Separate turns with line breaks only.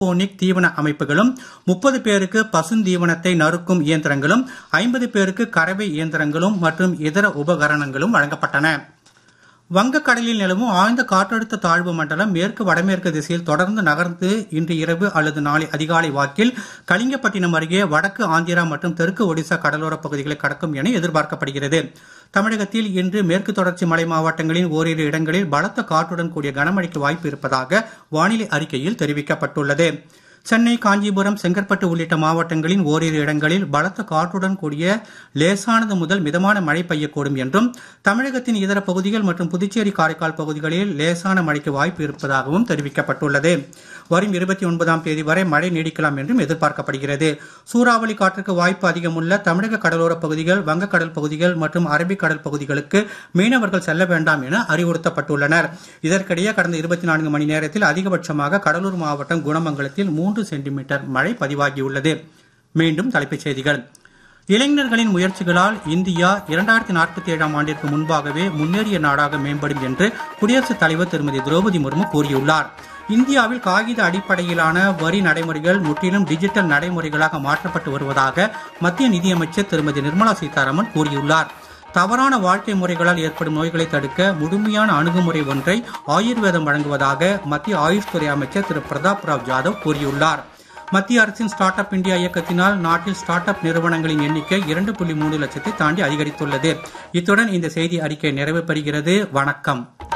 hydroponic தீவன அமைப்புகளும் முப்பது பேருக்கு பசுந்தீவனத்தை நறுக்கும் இயந்திரங்களும் ஐம்பது பேருக்கு கறவை இயந்திரங்களும் மற்றும் இதர உபகரணங்களும் வழங்கப்பட்டன வங்கக்கடலில் நிலவும் ஆழ்ந்த காற்றழுத்த தாழ்வு மண்டலம் மேற்கு வடமேற்கு திசையில் தொடர்ந்து நகர்ந்து இன்று இரவு அல்லது நாளை அதிகாலை வாக்கில் கலிங்கப்பட்டினம் அருகே வடக்கு ஆந்திரா மற்றும் தெற்கு ஒடிசா கடலோரப் பகுதிகளை கடக்கும் என எதிர்பார்க்கப்படுகிறது தமிழகத்தில் இன்று மேற்கு தொடர்ச்சி மலை மாவட்டங்களின் ஓரிரு இடங்களில் பலத்த காற்றுடன் கூடிய கனமழைக்கு வாய்ப்பு இருப்பதாக வானிலை அறிக்கையில் தெரிவிக்கப்பட்டுள்ளது சென்னை காஞ்சிபுரம் செங்கற்பட்டு உள்ளிட்ட மாவட்டங்களின் ஓரிரு இடங்களில் பலத்த காற்றுடன் கூடிய லேசானது முதல் மிதமான மழை பெய்யக்கூடும் என்றும் தமிழகத்தின் இதர பகுதிகள் மற்றும் புதுச்சேரி காரைக்கால் பகுதிகளில் லேசான மழைக்கு வாய்ப்பு இருப்பதாகவும் தெரிவிக்கப்பட்டுள்ளது வரும் இருபத்தி ஒன்பதாம் தேதி வரை மழை நீடிக்கலாம் என்றும் எதிர்பார்க்கப்படுகிறது சூறாவளி காற்றுக்கு வாய்ப்பு அதிகமுள்ள தமிழக கடலோரப் பகுதிகள் வங்கக்கடல் பகுதிகள் மற்றும் அரபிக்கடல் பகுதிகளுக்கு மீனவர்கள் செல்ல வேண்டாம் என அறிவுறுத்தப்பட்டுள்ளனர் இதற்கிடையே கடந்த இருபத்தி நான்கு மணி நேரத்தில் அதிகபட்சமாக கடலூர் மாவட்டம் குணமங்கலத்தில் மூன்று சென்டிமீட்டர் மழை பதிவாகியுள்ளது மீண்டும் தலைப்புச் செய்திகள் இளைஞர்களின் முயற்சிகளால் இந்தியா இரண்டாயிரத்தி நாற்பத்தி ஏழாம் ஆண்டிற்கு முன்பாகவே முன்னேறிய நாடாக மேம்படும் என்று குடியரசுத் தலைவர் திருமதி திரௌபதி முர்மு கூறியுள்ளார் இந்தியாவில் காகித அடிப்படையிலான வரி நடைமுறைகள் முற்றிலும் டிஜிட்டல் நடைமுறைகளாக மாற்றப்பட்டு வருவதாக மத்திய நிதியமைச்சர் திருமதி நிர்மலா சீதாராமன் கூறியுள்ளார் தவறான வாழ்க்கை முறைகளால் ஏற்படும் நோய்களை தடுக்க முழுமையான அணுகுமுறை ஒன்றை ஆயுர்வேதம் வழங்குவதாக மத்திய ஆயுஷ் துறை அமைச்சர் திரு பிரதாப் ராவ் ஜாதவ் கூறியுள்ளார் மத்திய அரசின் ஸ்டார்ட் அப் இந்தியா இயக்கத்தினால் நாட்டில் ஸ்டார்ட் அப் நிறுவனங்களின் எண்ணிக்கை இரண்டு புள்ளி மூணு லட்சத்தை தாண்டி அதிகரித்துள்ளது இத்துடன் இந்த செய்தி அறிக்கை நிறைவு பெறுகிறது வணக்கம்